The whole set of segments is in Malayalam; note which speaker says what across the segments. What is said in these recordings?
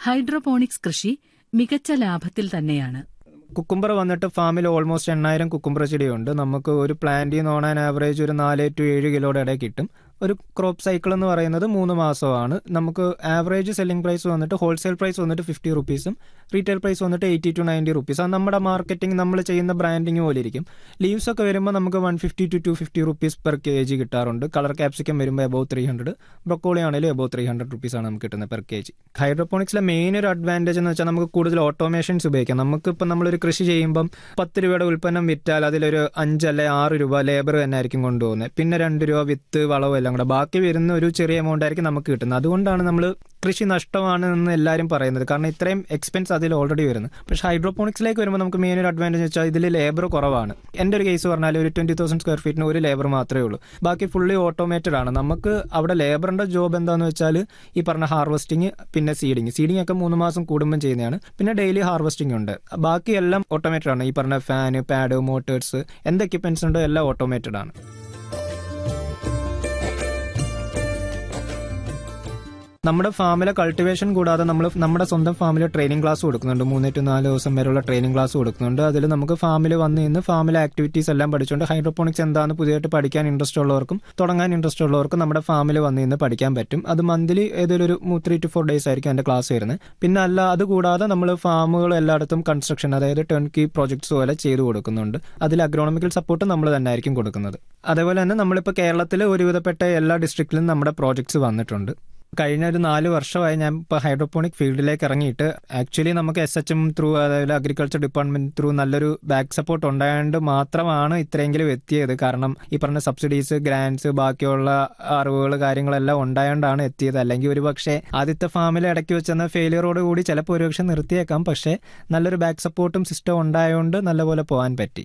Speaker 1: ഹൈഡ്രോപോണിക്സ് കൃഷി മികച്ച ലാഭത്തിൽ തന്നെയാണ്
Speaker 2: കുക്കുംബർ വന്നിട്ട് ഫാമിൽ ഓൾമോസ്റ്റ് എണ്ണായിരം കുക്കുംബർ ചെടിയുണ്ട് നമുക്ക് ഒരു പ്ലാന്റിൽ നിന്ന് ഓൺ ആൻ ആവറേജ് ഒരു നാല് ടു ഏഴ് കിലോയുടെ ഇടയിൽ കിട്ടും ഒരു ക്രോപ്പ് സൈക്കിൾ എന്ന് പറയുന്നത് മൂന്ന് മാസമാണ് നമുക്ക് ആവറേജ് സെല്ലിംഗ് പ്രൈസ് വന്നിട്ട് ഹോൾസെയിൽ പ്രൈസ് വന്നിട്ട് ഫിഫ്റ്റി റുപ്പീസും റീറ്റെയിൽ പ്രൈസ് വന്നിട്ട് എയ്റ്റി ടു നയൻറ്റി റുപ്പീസ് അത് നമ്മുടെ മാർക്കറ്റിംഗ് നമ്മൾ ചെയ്യുന്ന ബ്രാൻഡിങ് പോലെ ഇരിക്കും ലീവ്സ് ഒക്കെ വരുമ്പോൾ നമുക്ക് one fifty to two fifty rupees per K G കിട്ടാറുണ്ട് കളർ ക്യാപ്സിക്കം വരുമ്പോൾ എബോ ത്രീ ഹൺഡ്രഡ് ബ്രൊക്കോളി ആണെങ്കിലും എബോ ത്രീ ഹൺഡ്രഡ് റുപ്പീസ് ആണ് നമുക്ക് കിട്ടുന്നത് പെർ കെ ജി ഹൈഡ്രോപോണിക്സിലെ മെയിൻ ഒരു അഡ്വാൻറ്റേജ് എന്ന് വെച്ചാൽ നമുക്ക് കൂടുതൽ ഓട്ടോമേഷൻസ് ഉപയോഗിക്കാം നമുക്ക് ഇപ്പം നമ്മളൊരു കൃഷി ചെയ്യുമ്പം പത്ത് രൂപയുടെ ഉൽപ്പന്നം വിറ്റാൽ അതിലൊരു അഞ്ച് അല്ലെ ആറ് രൂപ ലേബർ തന്നെ ആയിരിക്കും കൊണ്ടുപോകുന്നത് പിന്നെ രണ്ട് രൂപ വിത്ത് വളവും എല്ലാം കൂടെ ബാക്കി വരുന്ന ഒരു ചെറിയ എമൗണ്ട് ആയിരിക്കും നമുക്ക് കിട്ടുന്നത് അതുകൊണ്ടാണ് നമ്മൾ കൃഷി നഷ്ടമാണ് എന്ന് എല്ലാവരും പറയുന്നത് കാരണം ഇത്രയും എക്സ്പെൻസ് അതിൽ ഓൾറെഡി വരുന്നത് പക്ഷേ ഹൈഡ്രോപോണിക്സിലേക്ക് വരുമ്പോൾ നമുക്ക് മെയിൻ ഒരു അഡ്വാൻറ്റേജ് വെച്ചാൽ ഇതിൽ ലേബർ കുറവാണ് എൻ്റെ ഒരു കേസ് പറഞ്ഞാൽ ഒരു ട്വൻറ്റി തൗസൻഡ് സ്ക്വയർ ഫീറ്റിന് ഒരു ലേബർ മാത്രമേ ഉള്ളൂ ബാക്കി ഫുള്ളി ഓട്ടോമേറ്റഡ് ആണ് നമുക്ക് അവിടെ ലേബറിൻ്റെ ജോബ് എന്താണെന്ന് വെച്ചാൽ ഈ പറഞ്ഞ ഹാർവസ്റ്റിംഗ് പിന്നെ സീഡിങ് സീഡിംഗ് ഒക്കെ മൂന്ന് മാസം കൂടുമ്പം ചെയ്യുന്നതാണ് പിന്നെ ഡെയിലി ഹാർവസ്റ്റിംഗ് ഉണ്ട് ബാക്കി എല്ലാം ഓട്ടോമേറ്റഡ് ആണ് ഈ പറഞ്ഞ ഫാന് പാഡ് മോട്ടേഴ്സ് എന്ത് എക്യുപ്മെന്റ്സ് ഉണ്ടോ എല്ലാം ഓട്ടോമേറ്റഡ് ആണ് നമ്മുടെ ഫാമിലെ കൾട്ടിവേഷൻ കൂടാതെ നമ്മൾ നമ്മുടെ സ്വന്തം ഫാമിൽ ട്രെയിനിങ് ക്ലാസ് കൊടുക്കുന്നുണ്ട് മൂന്ന് ടു നാല് ദിവസം വരെയുള്ള ട്രെയിനിങ് ക്ലാസ് കൊടുക്കുന്നുണ്ട് അതിൽ നമുക്ക് ഫാമിൽ വന്ന് നിന്ന് ഫാമിലെ ആക്ടിവിറ്റീസ് എല്ലാം പഠിച്ചുകൊണ്ട് ഹൈഡ്രോപോണിക്സ് എന്താണെന്ന് പുതിയതായിട്ട് പഠിക്കാൻ ഇൻട്രസ്റ്റ് ഉള്ളവർക്കും തുടങ്ങാൻ ഇൻട്രസ്റ്റ് ഉള്ളവർക്കും നമ്മുടെ ഫാമിൽ വന്ന് നിന്ന് പഠിക്കാൻ പറ്റും അത് മന്ത്ലി ഏതൊരു ഒരു ത്രീ ടു ഫോർ ഡേയ്സ് ആയിരിക്കും എൻ്റെ ക്ലാസ് വരുന്നത് പിന്നെ അല്ല അതുകൂടാതെ നമ്മൾ ഫാമുകൾ എല്ലായിടത്തും കൺസ്ട്രക്ഷൻ അതായത് ടേൺ കീ പ്രോജക്ട്സ് പോലെ ചെയ്തു കൊടുക്കുന്നുണ്ട് അതിൽ അഗ്രോണമിക്കൽ സപ്പോർട്ട് നമ്മൾ തന്നെ ആയിരിക്കും കൊടുക്കുന്നത് അതേപോലെ തന്നെ നമ്മളിപ്പോൾ കേരളത്തിൽ ഒരുവിധപ്പെട്ട എല്ലാ ഡിസ്ട്രിക്റ്റിലും നമ്മുടെ പ്രോജക്ട്സ് വന്നിട്ടുണ്ട് കഴിഞ്ഞ ഒരു നാല് വർഷമായി ഞാൻ ഇപ്പോൾ ഹൈഡ്രോപോണിക് ഫീൽഡിലേക്ക് ഇറങ്ങിയിട്ട് ആക്ച്വലി നമുക്ക് എസ് എച്ച് എം ത്രൂ അതായത് അഗ്രികൾച്ചർ ഡിപ്പാർട്ട്മെന്റ് ത്രൂ നല്ലൊരു ബാക്ക് സപ്പോർട്ട് ഉണ്ടായതുകൊണ്ട് മാത്രമാണ് ഇത്രയെങ്കിലും എത്തിയത് കാരണം ഈ പറഞ്ഞ സബ്സിഡീസ് ഗ്രാൻസ് ബാക്കിയുള്ള അറിവുകൾ കാര്യങ്ങളെല്ലാം ഉണ്ടായതുകൊണ്ടാണ് എത്തിയത് അല്ലെങ്കിൽ ഒരു പക്ഷേ ആദ്യത്തെ ഫാമിൽ ഇടയ്ക്ക് വെച്ചെന്ന ഫെയിലിയറോട് കൂടി ചിലപ്പോൾ ഒരുപക്ഷെ നിർത്തിയേക്കാം പക്ഷേ നല്ലൊരു ബാക്ക് സപ്പോർട്ടും സിസ്റ്റം ഉണ്ടായതുകൊണ്ട് നല്ലപോലെ പോകാൻ പറ്റി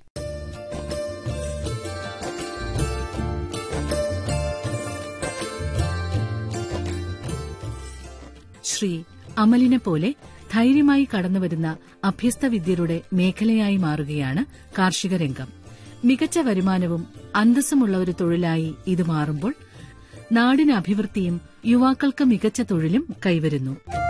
Speaker 1: ശ്രീ അമലിനെ പോലെ ധൈര്യമായി കടന്നുവരുന്ന അഭ്യസ്ത വിദ്യരുടെ മേഖലയായി മാറുകയാണ് കാർഷിക രംഗം മികച്ച വരുമാനവും അന്തസ്സുമുള്ള ഒരു തൊഴിലായി ഇത് മാറുമ്പോൾ നാടിന് അഭിവൃദ്ധിയും യുവാക്കൾക്ക് മികച്ച തൊഴിലും കൈവരുന്നു